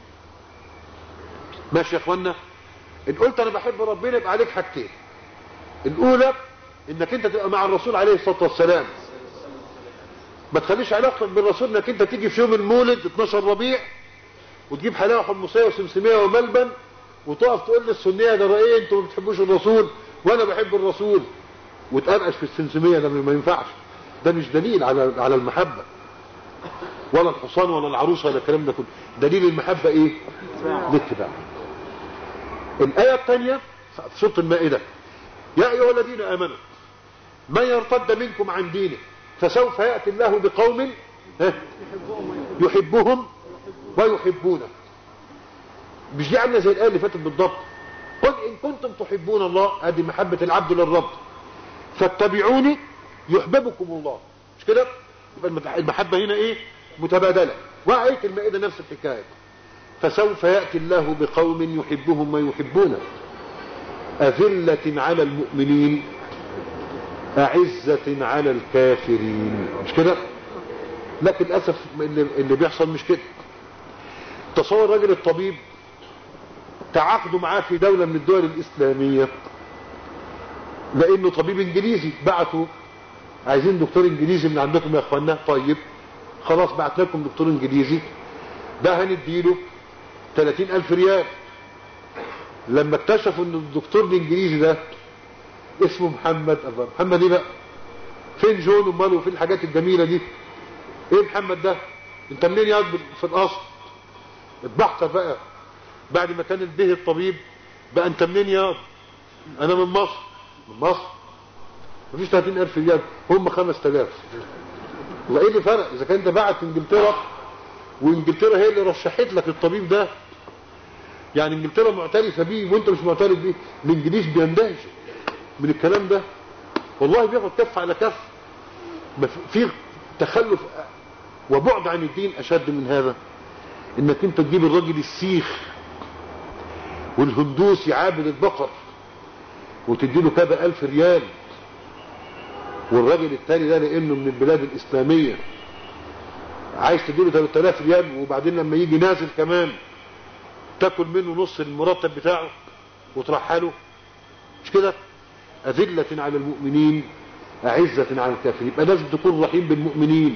ماشي يا اخوانا ان قلت انا بحب ربنا يبقى عليك حاجتين الاولى انك انت تبقى مع الرسول عليه الصلاه والسلام ما تخليش علاقتك بالرسول انك انت تيجي في يوم المولد 12 ربيع وتجيب حلاوه حمصيه وسمسميه وملبن وتقف تقول للسنيه ده ايه انتوا ما بتحبوش الرسول وانا بحب الرسول وتقرقش في السمسميه ده ما ينفعش ده مش دليل على على المحبه ولا الحصان ولا العروسه ولا الكلام ده كله دليل المحبه ايه الاتباع الايه الثانيه في سوره المائده يا ايها الذين امنوا من يرتد منكم عن دينه فسوف ياتي الله بقوم ها، يحبهم ويحبونه مش دي عامله زي الايه اللي فاتت بالضبط قل ان كنتم تحبون الله هذه محبه العبد للرب فاتبعوني يحببكم الله مش كده يبقى المحبه هنا ايه متبادله وايه المائده نفس الحكايه فسوف ياتي الله بقوم يحبهم ويحبونه أذلة على المؤمنين أعزة على الكافرين مش كده لكن للأسف اللي, اللي بيحصل مش كده تصور راجل الطبيب تعاقدوا معاه في دولة من الدول الإسلامية لأنه طبيب إنجليزي بعتوا عايزين دكتور إنجليزي من عندكم يا أخوانا طيب خلاص بعت لكم دكتور إنجليزي ده هنديله 30 ألف ريال لما اكتشفوا ان الدكتور الانجليزي ده اسمه محمد الله محمد ايه بقى فين جون امال وفين الحاجات الجميله دي ايه محمد ده انت منين يا في الاصل اتبحث بقى بعد ما كان البه الطبيب بقى انت منين يا انا من مصر من مصر مفيش 30000 ريال هم 5000 الله ايه اللي فرق اذا كان انت بعت انجلترا وانجلترا هي اللي رشحت لك الطبيب ده يعني انجلترا معترفه بيه وانت مش معترف بيه الانجليز بيندهشوا من الكلام ده والله بياخد كف على كف في تخلف وبعد عن الدين اشد من هذا انك انت تجيب الراجل السيخ والهندوسي عابد البقر وتديله كذا الف ريال والراجل التاني ده لانه من البلاد الاسلاميه عايز تديله 3000 ريال وبعدين لما يجي نازل كمان تاكل منه نص المرتب بتاعه وترحله مش كده أذلة على المؤمنين أعزة على الكافرين يبقى لازم تكون رحيم بالمؤمنين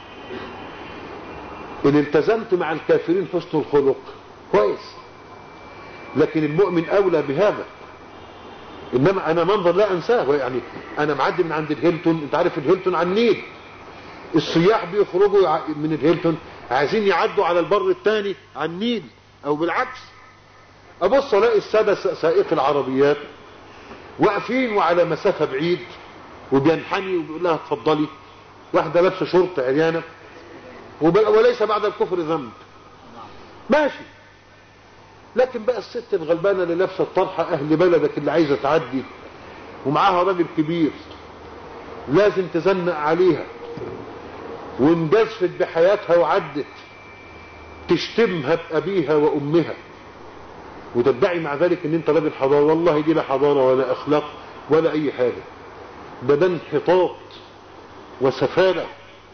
إن التزمت مع الكافرين حسن الخلق كويس لكن المؤمن أولى بهذا إنما أنا منظر لا أنساه يعني أنا معدي من عند الهيلتون أنت عارف الهيلتون على النيل السياح بيخرجوا من الهيلتون عايزين يعدوا على البر الثاني على النيل او بالعكس ابص الاقي الساده سائق العربيات واقفين وعلى مسافه بعيد وبينحني وبيقول لها اتفضلي واحده لابسه شرطه عريانه وليس بعد الكفر ذنب ماشي لكن بقى الست الغلبانه اللي لابسه الطرحه اهل بلدك اللي عايزه تعدي ومعاها راجل كبير لازم تزنق عليها وانجزفت بحياتها وعدت تشتمها بأبيها وأمها وتدعي مع ذلك ان انت راجل حضارة والله دي لا حضارة ولا اخلاق ولا اي حاجة ده ده انحطاط وسفالة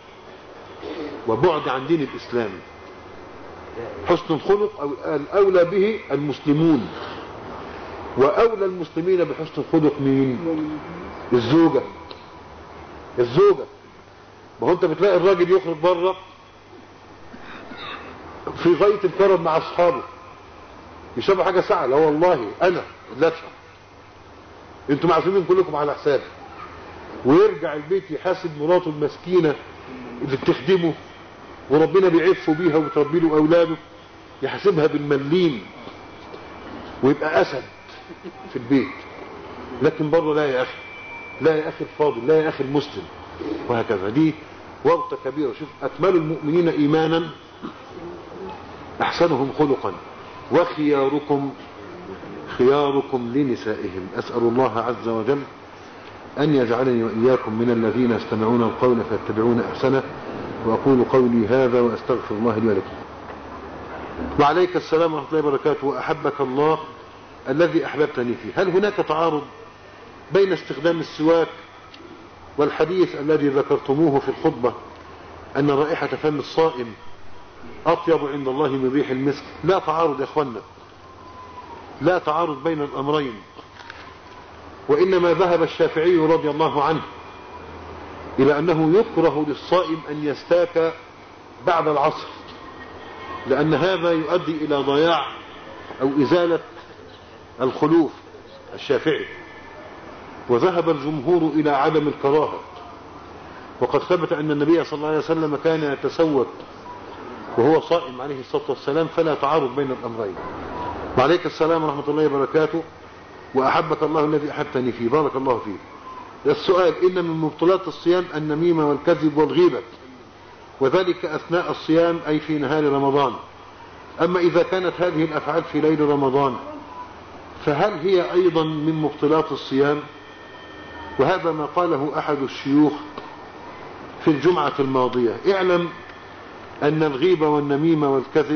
وبعد عن دين الاسلام حسن الخلق أو الاولى به المسلمون واولى المسلمين بحسن الخلق مين الزوجة الزوجة ما هو انت بتلاقي الراجل يخرج بره في غاية الكرم مع اصحابه يشربوا حاجة ساعة لا والله انا لا اشرب انتوا معزومين كلكم على حسابي ويرجع البيت يحاسب مراته المسكينة اللي بتخدمه وربنا بيعفه بيها وبتربي له اولاده يحاسبها بالمليم ويبقى اسد في البيت لكن بره لا يا اخي لا يا اخي الفاضل لا يا اخي المسلم وهكذا دي ورطة كبيرة شوف اكمل المؤمنين ايمانا احسنهم خلقا وخياركم خياركم لنسائهم اسأل الله عز وجل ان يجعلني واياكم من الذين يستمعون القول فيتبعون احسنه واقول قولي هذا واستغفر الله لي ولكم وعليك السلام ورحمة الله وبركاته وأحبك الله الذي أحببتني فيه هل هناك تعارض بين استخدام السواك والحديث الذي ذكرتموه في الخطبة أن رائحة فم الصائم أطيب عند الله من ريح المسك لا تعارض يا أخوانا لا تعارض بين الأمرين وإنما ذهب الشافعي رضي الله عنه إلى أنه يكره للصائم أن يستاك بعد العصر لأن هذا يؤدي إلى ضياع أو إزالة الخلوف الشافعي وذهب الجمهور إلى عدم الكراهة وقد ثبت أن النبي صلى الله عليه وسلم كان يتسوق وهو صائم عليه الصلاة والسلام فلا تعارض بين الأمرين وعليك السلام ورحمة الله وبركاته وأحبك الله الذي أحبتني فيه بارك الله فيه السؤال إن من مبطلات الصيام النميمة والكذب والغيبة وذلك أثناء الصيام أي في نهار رمضان أما إذا كانت هذه الأفعال في ليل رمضان فهل هي أيضا من مبطلات الصيام وهذا ما قاله أحد الشيوخ في الجمعة الماضية اعلم أن الغيبة والنميمة والكذب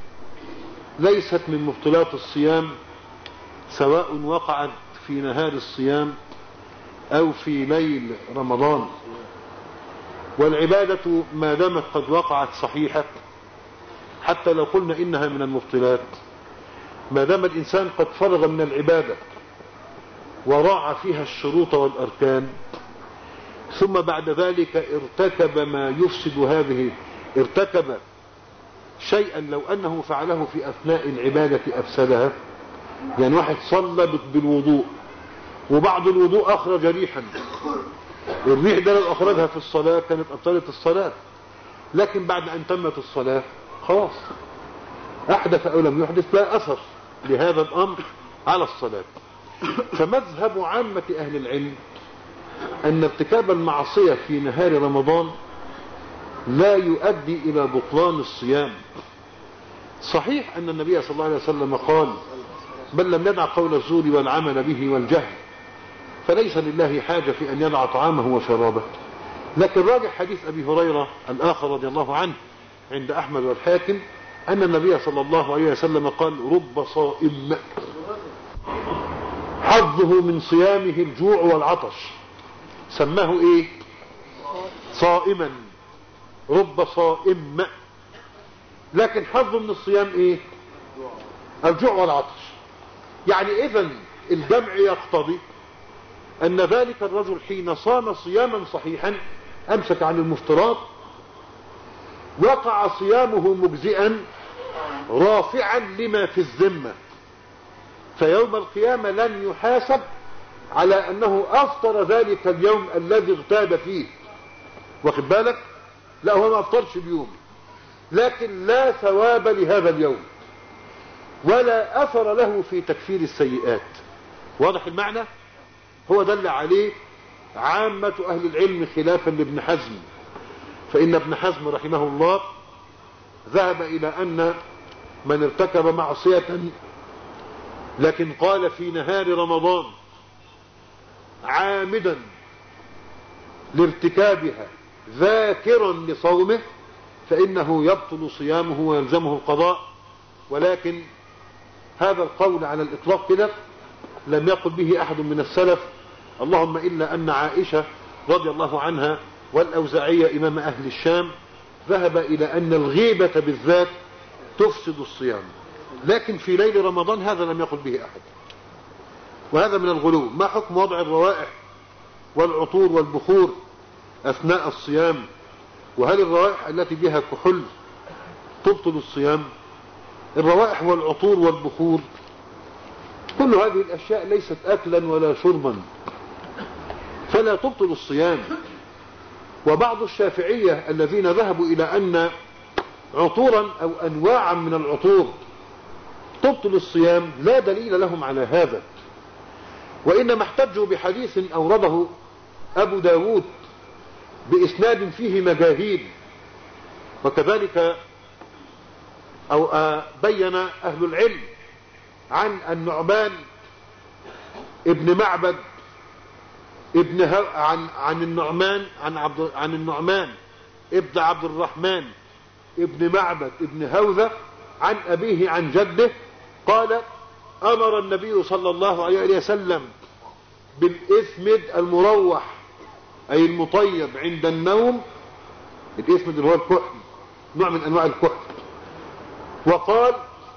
ليست من مبطلات الصيام سواء وقعت في نهار الصيام أو في ليل رمضان والعبادة ما دامت قد وقعت صحيحة حتى لو قلنا إنها من المبطلات ما دام الإنسان قد فرغ من العبادة وراعى فيها الشروط والأركان ثم بعد ذلك ارتكب ما يفسد هذه ارتكب شيئا لو أنه فعله في أثناء العبادة أفسدها يعني واحد صلى بالوضوء وبعد الوضوء أخرج ريحا الريح ده لو أخرجها في الصلاة كانت أبطلت الصلاة لكن بعد أن تمت الصلاة خلاص أحدث أو لم يحدث لا أثر لهذا الأمر على الصلاة فمذهب عامة أهل العلم أن ارتكاب المعصية في نهار رمضان لا يؤدي إلى بطلان الصيام صحيح أن النبي صلى الله عليه وسلم قال بل لم يدع قول الزور والعمل به والجهل فليس لله حاجة في أن يدع طعامه وشرابه لكن راجع حديث أبي هريرة الآخر رضي الله عنه عند أحمد والحاكم أن النبي صلى الله عليه وسلم قال رب صائم حظه من صيامه الجوع والعطش سماه ايه صائما رب صائم لكن حظه من الصيام ايه الجوع والعطش يعني اذا الجمع يقتضي ان ذلك الرجل حين صام صياما صحيحا امسك عن المفترات وقع صيامه مجزئا رافعا لما في الذمة فيوم القيامة لن يحاسب على انه افطر ذلك اليوم الذي اغتاب فيه واخد بالك لا هو ما افطرش اليوم لكن لا ثواب لهذا اليوم ولا أثر له في تكفير السيئات واضح المعنى هو دل عليه عامة أهل العلم خلافا لابن حزم فإن ابن حزم رحمه الله ذهب إلى أن من ارتكب معصية لكن قال في نهار رمضان عامدا لارتكابها ذاكرا لصومه فإنه يبطل صيامه ويلزمه القضاء ولكن هذا القول على الإطلاق كده لم يقل به أحد من السلف اللهم إلا أن عائشة رضي الله عنها والأوزاعية إمام أهل الشام ذهب إلى أن الغيبة بالذات تفسد الصيام لكن في ليل رمضان هذا لم يقل به أحد وهذا من الغلو ما حكم وضع الروائح والعطور والبخور أثناء الصيام وهل الروائح التي بها كحول تبطل الصيام الروائح والعطور والبخور كل هذه الأشياء ليست أكلا ولا شربا فلا تبطل الصيام وبعض الشافعية الذين ذهبوا إلى أن عطورا أو أنواعا من العطور تبطل الصيام لا دليل لهم على هذا وإنما احتجوا بحديث أورده أبو داود بإسناد فيه مجاهيل وكذلك أو بين أهل العلم عن النعمان ابن معبد ابن هو عن عن النعمان عن عبد عن النعمان ابن عبد الرحمن ابن معبد ابن هوذة عن أبيه عن جده قال أمر النبي صلى الله عليه وسلم بالإثمد المروح أي المطيب عند النوم الإثمد اللي هو الكحل نوع من أنواع الكحل وقال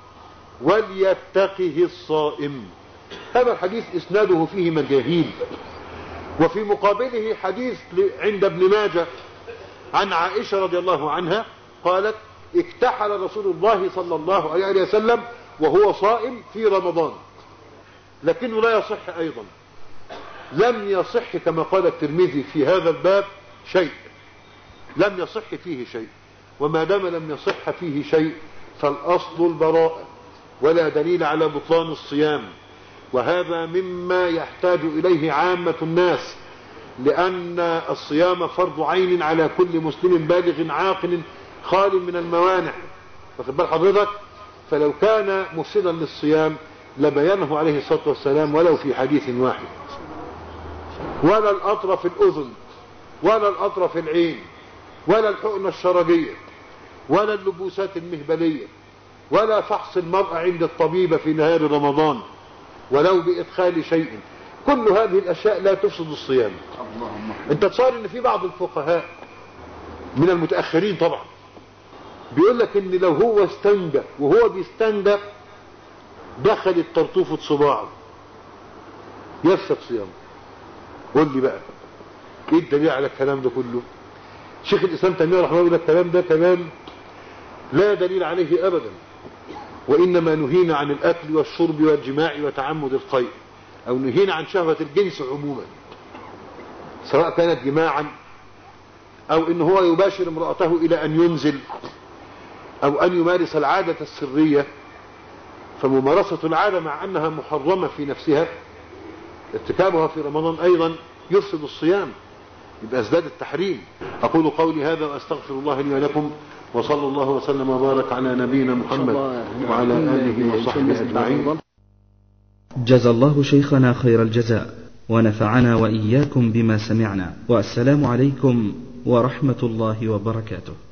وليتقه الصائم هذا الحديث إسناده فيه مجاهيل وفي مقابله حديث عند ابن ماجه عن عائشة رضي الله عنها قالت اكتحل رسول الله صلى الله عليه وسلم وهو صائم في رمضان لكنه لا يصح أيضا لم يصح كما قال الترمذي في هذا الباب شيء لم يصح فيه شيء وما دام لم يصح فيه شيء فالأصل البراءة ولا دليل على بطلان الصيام وهذا مما يحتاج إليه عامة الناس لأن الصيام فرض عين على كل مسلم بالغ عاقل خال من الموانع واخد بال حضرتك فلو كان مفسدا للصيام لبينه عليه الصلاة والسلام ولو في حديث واحد ولا الأطر في الأذن ولا الأطر في العين ولا الحقنة الشرجية ولا اللبوسات المهبلية ولا فحص المرأة عند الطبيب في نهار رمضان ولو بإدخال شيء كل هذه الأشياء لا تفسد الصيام انت تصار ان في بعض الفقهاء من المتأخرين طبعا بيقول لك ان لو هو استنجى وهو بيستنجى دخل الطرطوفة صباعه يفسد صيامه قول لي بقى ايه الدليل على الكلام ده كله شيخ الاسلام تيميه رحمه الله الكلام ده كلام لا دليل عليه ابدا وانما نهينا عن الاكل والشرب والجماع وتعمد القيء او نهينا عن شهوة الجنس عموما سواء كانت جماعا او ان هو يباشر امرأته الى ان ينزل او ان يمارس العادة السرية فممارسة العادة مع انها محرمة في نفسها ارتكابها في رمضان ايضا يفسد الصيام يبقى ازداد التحريم اقول قولي هذا واستغفر الله لي ولكم وصلى الله وسلم وبارك على نبينا محمد وعلى اله وصحبه اجمعين جزى الله شيخنا خير الجزاء ونفعنا واياكم بما سمعنا والسلام عليكم ورحمه الله وبركاته